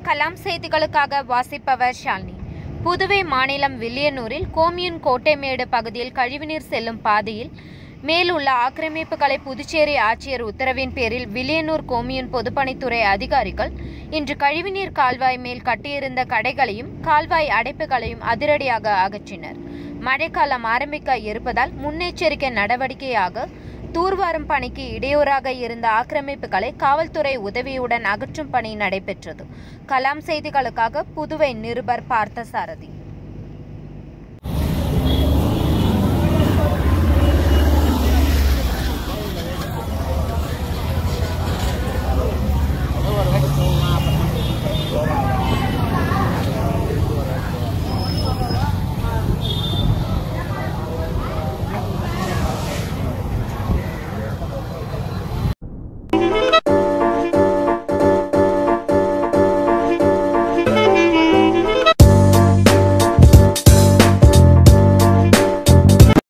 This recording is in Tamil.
கலாம் செய்திகளுக்காக வாசிப்பவர் ஷாலினி புதுவை மாநிலம் வில்லியனூரில் கோமியூன் கோட்டைமேடு பகுதியில் கழிவுநீர் செல்லும் பாதையில் மேலுள்ள ஆக்கிரமிப்புகளை புதுச்சேரி ஆட்சியர் உத்தரவின் பேரில் வில்லியனூர் கோமியூன் பொதுப்பணித்துறை அதிகாரிகள் இன்று கழிவுநீர் கால்வாய் மேல் கட்டியிருந்த கடைகளையும் கால்வாய் அடைப்புகளையும் அதிரடியாக அகற்றினர் மழைக்காலம் ஆரம்பிக்க இருப்பதால் முன்னெச்சரிக்கை நடவடிக்கையாக தூர்வாரும் பணிக்கு இடையூறாக இருந்த ஆக்கிரமிப்புகளை காவல்துறை உதவியுடன் அகற்றும் பணி நடைபெற்றது கலாம் செய்திகளுக்காக புதுவை நிருபர் பார்த்தசாரதி